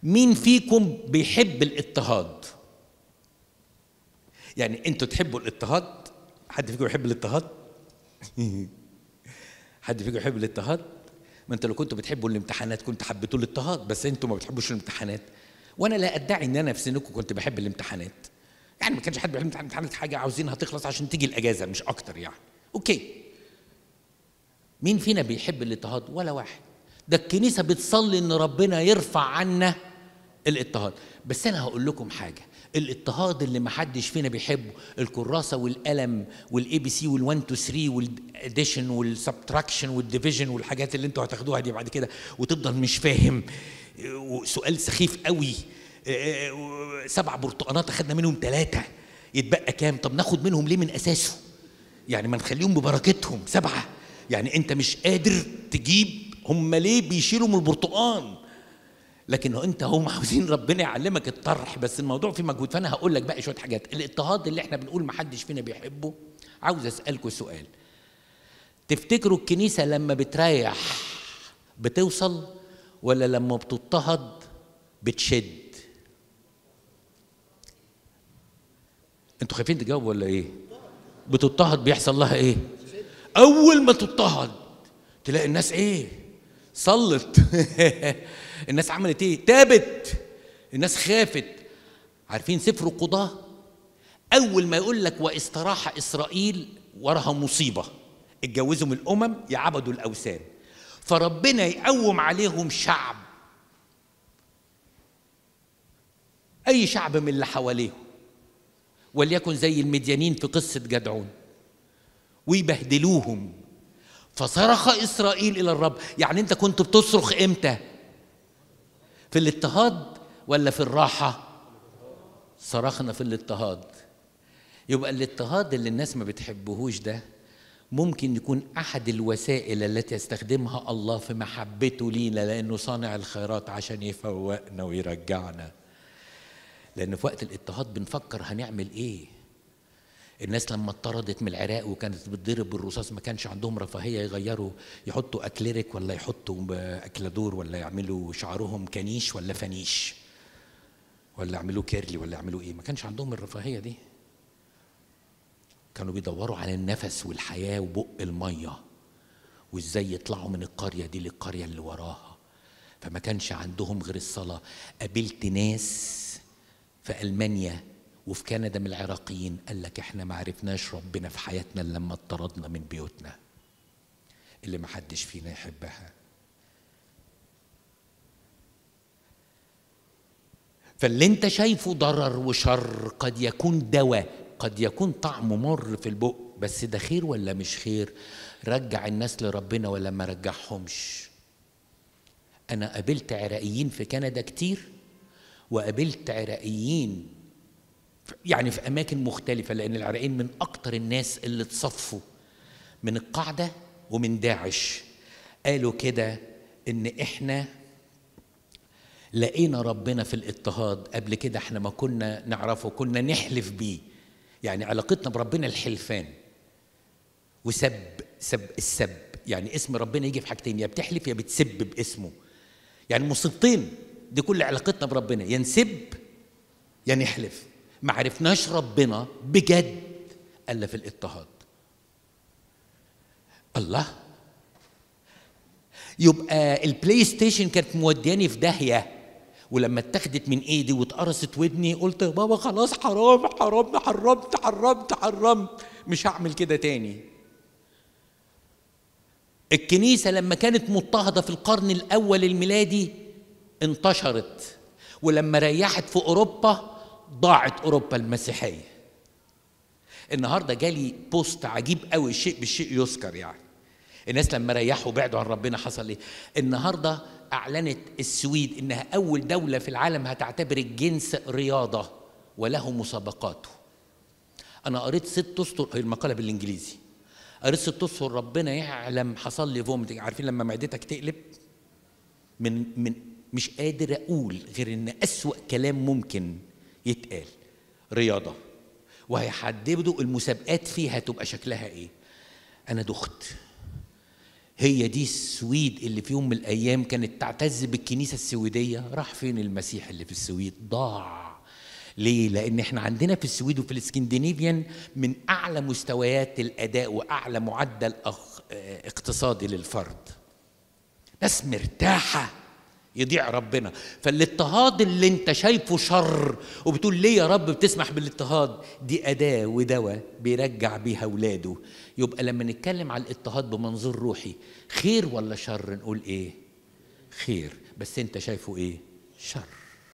مين فيكم بيحب الاضطهاد يعني انتوا تحبوا الاضطهاد حد فيكم يحب الاضطهاد حد فيكم يحب الاضطهاد ما انتوا لو كنتوا بتحبوا الامتحانات كنت حبيتوا الاضطهاد بس انتوا ما بتحبوش الامتحانات وانا لا ادعي ان انا في سنكم كنت بحب الامتحانات يعني ما كانش حد بيحب الامتحانات حاجه عاوزينها تخلص عشان تيجي الاجازه مش اكتر يعني اوكي مين فينا بيحب الاضطهاد ولا واحد ده الكنيسه بتصلي ان ربنا يرفع عنا الاضطهاد بس انا هقول لكم حاجه الاضطهاد اللي ما حدش فينا بيحبه الكراسه والقلم والاي بي سي وال1 2 3 والاديشن والسبتراكشن والديفيجن والحاجات اللي انتوا هتاخدوها دي بعد كده وتفضل مش فاهم سؤال سخيف قوي سبع برتقانات اخدنا منهم ثلاثه يتبقى كام طب ناخد منهم ليه من اساسه يعني ما نخليهم ببركتهم سبعه يعني انت مش قادر تجيب هم ليه بيشيلوا من البرتقان لكن انت هم عاوزين ربنا يعلمك الطرح بس الموضوع فيه مجهود فانا هقول لك بقى شويه حاجات الاضطهاد اللي احنا بنقول ما حدش فينا بيحبه عاوز اسالكم سؤال تفتكروا الكنيسه لما بتريح بتوصل ولا لما بتضطهد بتشد انتوا خايفين تجاوبوا ولا ايه بتضطهد بيحصل لها ايه اول ما تضطهد تلاقي الناس ايه صلت الناس عملت ايه تابت الناس خافت عارفين سفر القضاة اول ما يقول لك واستراح اسرائيل وراها مصيبه اتجوزوا من الامم يعبدوا الاوثان فربنا يقوم عليهم شعب اي شعب من اللي حواليهم وليكن زي المديانين في قصه جدعون ويبهدلوهم فصرخ اسرائيل الى الرب يعني انت كنت بتصرخ امتى في الاضطهاد ولا في الراحه صرخنا في الاضطهاد يبقى الاضطهاد اللي الناس ما بتحبهوش ده ممكن يكون احد الوسائل التي يستخدمها الله في محبته لينا لانه صانع الخيرات عشان يفوقنا ويرجعنا لان في وقت الاضطهاد بنفكر هنعمل ايه الناس لما اطردت من العراق وكانت بتضرب بالرصاص ما كانش عندهم رفاهيه يغيروا يحطوا اكليريك ولا يحطوا اكلادور ولا يعملوا شعرهم كنيش ولا فنيش ولا يعملوا كيرلي ولا يعملوا ايه ما كانش عندهم الرفاهيه دي كانوا بيدوروا على النفس والحياه وبق الميه وازاي يطلعوا من القريه دي للقريه اللي وراها فما كانش عندهم غير الصلاه قابلت ناس في المانيا وفي كندا من العراقيين قال لك احنا ما عرفناش ربنا في حياتنا الا لما اطردنا من بيوتنا اللي ما حدش فينا يحبها فاللي انت شايفه ضرر وشر قد يكون دواء قد يكون طعمه مر في البق بس ده خير ولا مش خير رجع الناس لربنا ولا ما رجعهمش انا قابلت عراقيين في كندا كتير وقابلت عراقيين يعني في اماكن مختلفه لان العراقيين من اكتر الناس اللي اتصفوا من القاعده ومن داعش قالوا كده ان احنا لقينا ربنا في الاضطهاد قبل كده احنا ما كنا نعرفه كنا نحلف بيه يعني علاقتنا بربنا الحلفان وسب سب السب يعني اسم ربنا يجي في حاجتين يا بتحلف يا بتسب باسمه يعني مصيبتين دي كل علاقتنا بربنا يا نسب يا نحلف ما عرفناش ربنا بجد الا في الاضطهاد الله يبقى البلاي ستيشن كانت مودياني في داهيه ولما اتخذت من ايدي واتقرصت ودني قلت يا بابا خلاص حرام حرام حرمت حرمت حرمت مش هعمل كده تاني الكنيسه لما كانت مضطهده في القرن الاول الميلادي انتشرت ولما ريحت في اوروبا ضاعت اوروبا المسيحيه النهارده جالي بوست عجيب قوي الشيء بالشيء يذكر يعني الناس لما ريحوا بعدوا عن ربنا حصل ايه النهارده اعلنت السويد انها اول دوله في العالم هتعتبر الجنس رياضه وله مسابقاته انا قريت ست اسطر هي المقاله بالانجليزي قريت ست اسطر ربنا يعلم حصل لي فومتنج عارفين لما معدتك تقلب من من مش قادر اقول غير ان اسوا كلام ممكن يتقال رياضه وهيحددوا المسابقات فيها تبقى شكلها ايه انا دخت هي دي السويد اللي في يوم من الايام كانت تعتز بالكنيسه السويديه راح فين المسيح اللي في السويد ضاع ليه لان احنا عندنا في السويد وفي الاسكندنافيان من اعلى مستويات الاداء واعلى معدل اقتصادي للفرد ناس مرتاحه يضيع ربنا فالاضطهاد اللي انت شايفه شر وبتقول ليه يا رب بتسمح بالاضطهاد دي اداه ودواء بيرجع بيها اولاده يبقى لما نتكلم على الاضطهاد بمنظور روحي خير ولا شر نقول ايه خير بس انت شايفه ايه شر